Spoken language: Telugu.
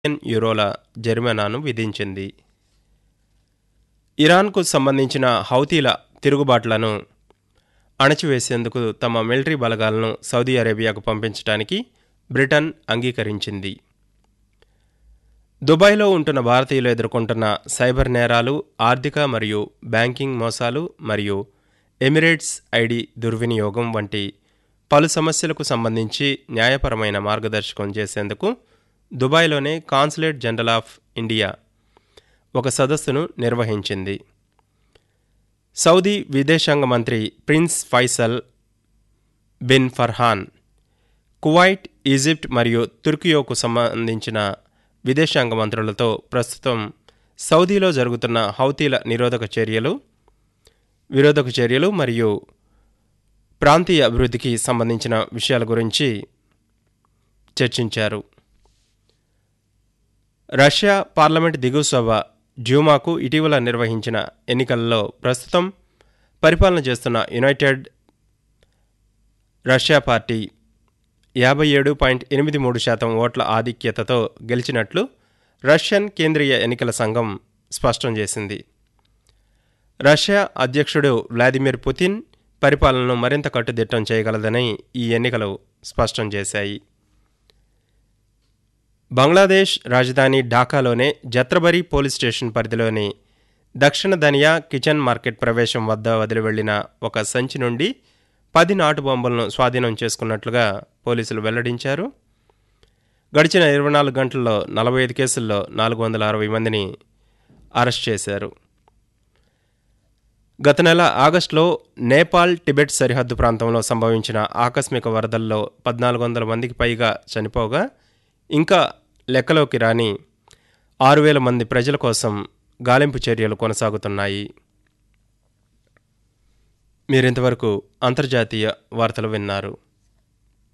మిలియన్ యూరోల జరిమానాను విధించింది ఇరాన్కు సంబంధించిన హౌతీల తిరుగుబాట్లను అణచివేసేందుకు తమ మిలిటరీ బలగాలను సౌదీ అరేబియాకు పంపించడానికి బ్రిటన్ అంగీకరించింది దుబాయ్లో ఉంటున్న భారతీయులు ఎదుర్కొంటున్న సైబర్ నేరాలు ఆర్థిక మరియు బ్యాంకింగ్ మోసాలు మరియు ఎమిరేట్స్ ఐడి దుర్వినియోగం వంటి పలు సమస్యలకు సంబంధించి న్యాయపరమైన మార్గదర్శకం చేసేందుకు దుబాయ్లోనే కాన్సులేట్ జనరల్ ఆఫ్ ఇండియా ఒక సదస్సును నిర్వహించింది సౌదీ విదేశాంగ మంత్రి prince Faisal bin Farhan Kuwait Egypt మరియు తుర్కియోకు సంబంధించిన విదేశాంగ మంత్రులతో ప్రస్తుతం సౌదీలో జరుగుతున్న హౌతీల నిరోధక చర్యలు విరోధక చర్యలు మరియు ప్రాంతీయ అభివృద్ధికి సంబంధించిన విషయాల గురించి చర్చించారు రష్యా పార్లమెంట్ దిగువ సభ డ్యూమాకు ఇటీవల నిర్వహించిన ఎన్నికలలో ప్రస్తుతం పరిపాలన చేస్తున్న యునైటెడ్ రష్యా పార్టీ యాభై ఏడు పాయింట్ ఎనిమిది మూడు శాతం ఓట్ల ఆధిక్యతతో గెలిచినట్లు రష్యన్ కేంద్రీయ ఎన్నికల సంఘం స్పష్టం చేసింది రష్యా అధ్యక్షుడు వ్లాదిమిర్ పుతిన్ పరిపాలనను మరింత కట్టుదిట్టం చేయగలదని ఈ ఎన్నికలు స్పష్టం చేశాయి బంగ్లాదేశ్ రాజధాని ఢాకాలోనే జత్రబరి పోలీస్ స్టేషన్ పరిధిలోని దక్షిణ దనియా కిచెన్ మార్కెట్ ప్రవేశం వద్ద వదిలి వెళ్లిన ఒక సంచి నుండి పది నాటు బాంబులను స్వాధీనం చేసుకున్నట్లుగా పోలీసులు వెల్లడించారు గడిచిన ఇరవై నాలుగు గంటల్లో నలభై ఐదు కేసుల్లో నాలుగు వందల అరవై మందిని అరెస్ట్ చేశారు గత నెల ఆగస్టులో నేపాల్ టిబెట్ సరిహద్దు ప్రాంతంలో సంభవించిన ఆకస్మిక వరదల్లో పద్నాలుగు వందల మందికి పైగా చనిపోగా ఇంకా లెక్కలోకి రాని ఆరు వేల మంది ప్రజల కోసం గాలింపు చర్యలు కొనసాగుతున్నాయి మీరింతవరకు అంతర్జాతీయ వార్తలు విన్నారు